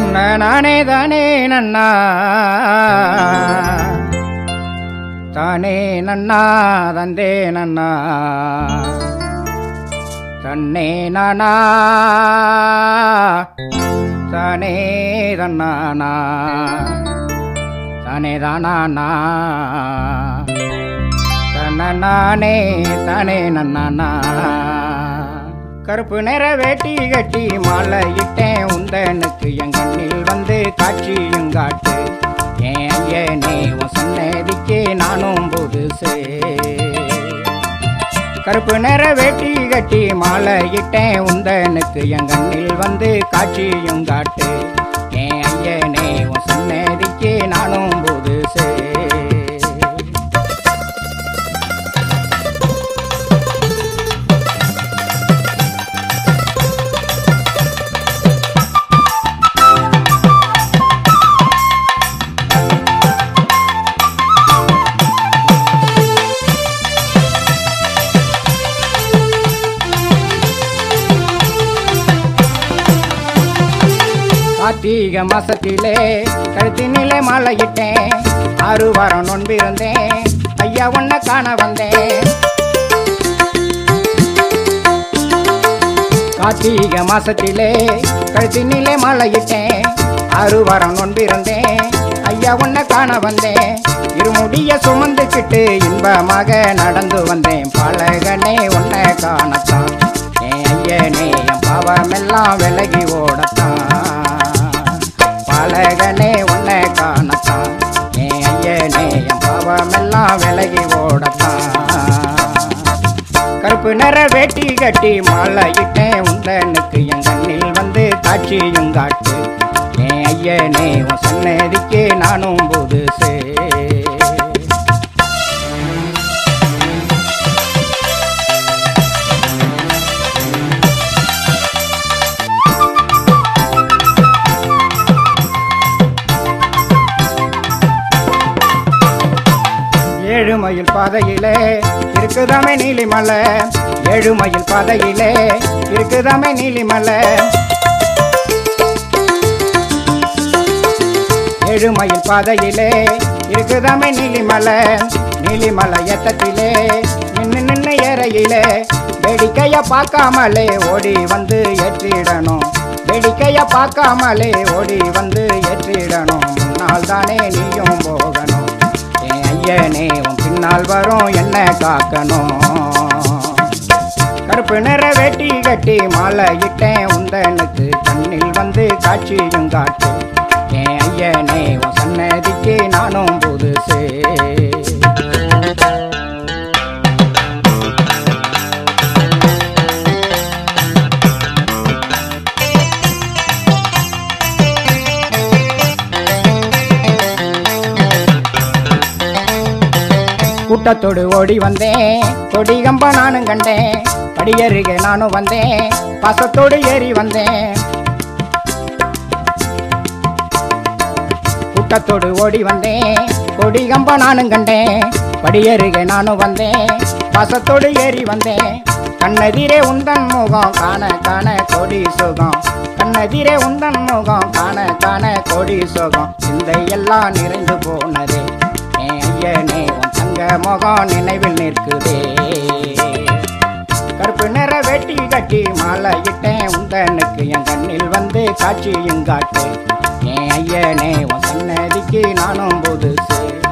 தன்ன நானே தானே நன்னா தானே நன்னா தந்தே நன்னா தன்னே நானா தானே தன்னானா தானே தானானா தன்ன நானே தானே நன்னானா கருப்பு நிற வேட்டி கட்டி மாலை இட்டேன் உந்தனுக்கு என் கண்ணில் வந்து காட்சியும் காட்டு ஏன் ஐயனே உன் சன்னதிக்கு நானும் புதுசு கருப்பு நிற வேட்டி கட்டி மாலை இட்டேன் உந்தனுக்கு என் கண்ணில் வந்து காட்சியும் காட்டு ஏன் ஐயனே உன் சன்னதிக்கு நானும் புதுசு கார்த்திகை மாசத்திலே கழுத்தினிலே மாலையிட்டேன் ஆறு வாரம் நொன்பிருந்தேன் ஐயா உன்னை காண வந்தேன் கார்த்திகை மாசத்திலே கழுத்தினிலே மாலையிட்டேன் ஆறு வாரம் நொன்பிருந்தேன் ஐயா உன்னை காண வந்தேன் இருமுடிய சுமந்துக்கிட்டு இன்பமாக நடந்து வந்தேன் பழகனே உன்னை காணத்தான் என் ஐயனே என் பாவமெல்லாம் விலகி ஓடத்தான் பழகனே உன்னை காணத்தான் என் ஐயனே என் பாவமெல்லாம் விலகி ஓடத்தான் கருப்பு நிற வேட்டி கட்டி மாலையிட்டேன் உந்தனுக்கு என் கண்ணில் வந்து காட்சியும் காட்டு என் ஐயனே உன் சன்னதிக்கு நானும் புதுசு ஏழு மைல் பாதையிலே இருக்குதாமே நீலிமலை ஏழு மைல் பாதையிலே இருக்குதாமே நீலிமலை ஏழு மைல் பாதையிலே இருக்குதாமே நீலிமலை நீலிமலை ஏத்தத்திலே நின்னு நின்னு ஏறையிலே வேடிக்கைய பார்க்காமலே ஓடி வந்து ஏற்றிடணும் வேடிக்கைய பார்க்காமலே ஓடி வந்து ஏற்றிடணும் முன்னால் தானே நீயும் போகணும் என் ஐயனே உன் பின்னால் வரும் என்ன காக்கணும் கருப்பு நிற வேட்டி கட்டி மாலை இட்டேன் உந்தனுக்கு கண்ணில் வந்து காட்சியும் காட்டு என் ஐயனே உன் சன்னதிக்கு நானும் புதுசு கூட்டத்தோடு ஓடி வந்தேன் கொடி கம்ப நானும் கண்டேன் படியருகே நானும் வந்தேன் பாசத்தோடு ஏறி வந்தேன் கூட்டத்தோடு ஓடி வந்தேன் கொடி கம்ப நானும் கண்டேன் படியருகே நானும் வந்தேன் பாசத்தோடு ஏறி வந்தேன் கண்ணெதிரே உந்தன் முகம் காண காண கொடி சுகம் கண்ணெதிரே உந்தன் முகம் காண காண கொடி சுகம் இந்த எல்லாம் நிறைந்து போனதே என் ஐயனே உன் தங்க முகம் நினைவில் நிற்குதே கருப்பு நிற வேட்டி கட்டி மாலை இட்டேன் உந்தனுக்கு என் கண்ணில் வந்து காட்சியும் காட்டு என் ஐயனே உன் சன்னதிக்கு நானும் புதுசு